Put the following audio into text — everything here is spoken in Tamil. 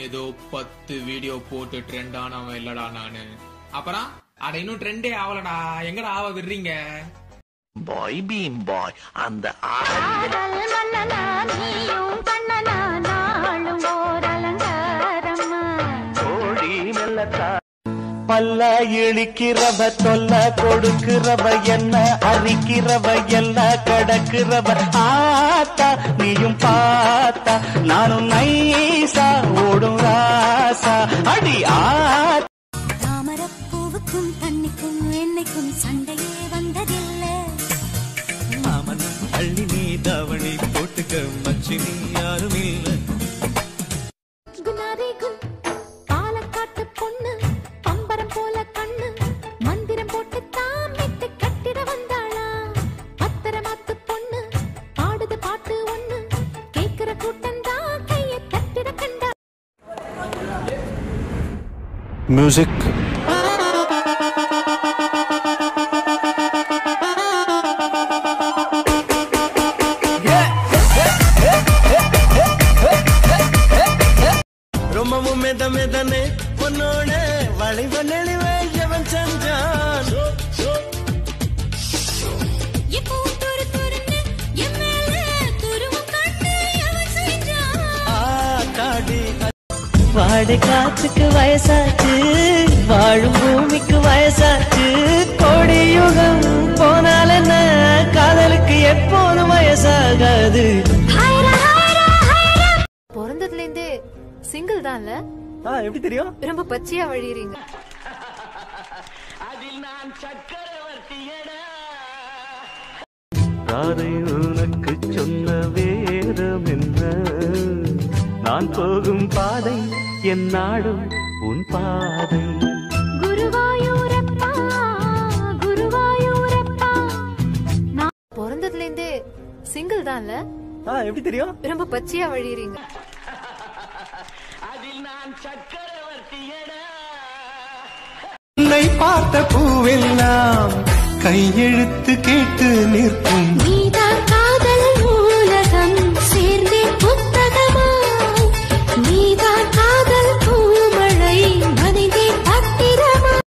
ஏதோ பத்து வீடியோ போட்டு ட்ரெண்ட் ஆனவன் இல்லடா நானு அப்புறம் அட இன்னும் ட்ரெண்டே ஆவலடா எங்கடா ஆவ விடுறீங்க பாய் பீம் பாய் அந்த காதல் மன்னனா நீயும் கண்ணனா நாளும் ஓர் அலங்காரம்மா கோழி மெல்லத்தா பல்ல இழிக்கிறவ தொல்ல கொடுக்கிறவ என்ன அரிக்கிறவ எல்லாம் கடக்கிறவ ஆத்தா நீயும் பார்த்தா நானும் நைசா ஓடும் ராசா அடி ஆத்தா தாமரப்பூவுக்கும் தண்ணிக்கும் என்னைக்கும் சண்டையே வந்ததில்லை மாமன் அள்ளி நீ தாவணி போட்டுக்க மச்சி நீ யாரும் இல்லை குணாரி குண் பாலக்காட்டு பொண்ணு பம்பரம் போல கண்ணு மந்திரம் போட்டு தாமிட்டு கட்டிட வந்தாளா பத்திரமாத்து பொண்ணு பாடுது பாட்டு ஒண்ணு கேக்குற கூட்டம் தான் கைய தட்டிட கண்டா மியூசிக் ரொம்பவும் மெத மெதனே உன்னோட வளைவ நெளிவே எவன் செஞ்சான் எப்பவும் துரு துருன்னு என் மேல துருவம் கண்டு எவன் செஞ்சான் ஆத்தாடி வாடு காத்துக்கு வயசாச்சு வாழும் பூமிக்கு வயசாச்சு கோடி யுகம் போனால என்ன காதலுக்கு எப்போதும் வயசாகாது பிறந்ததுல இருந்தே சிங்கிள் தான்ல ஆ எப்படி தெரியும் ரொம்ப பச்சையா வழியறீங்க ராதை உனக்கு சொன்ன வேதம் என்ன நான் போகும் பாதை என் நாடும் உன் பாதை குருவாயூரப்பா குருவாயூரப்பா பிறந்ததுல இருந்தே சிங்கிள் தான்ல ஆ எப்படி தெரியும் ரொம்ப பச்சையா வழியறீங்க உன்னை பார்த்த பூவெல்லாம் கையெழுத்து கேட்டு நிற்கும் நீதான் காதல் நூலகம் சேர்ந்தே புத்தகமாய் நீதான்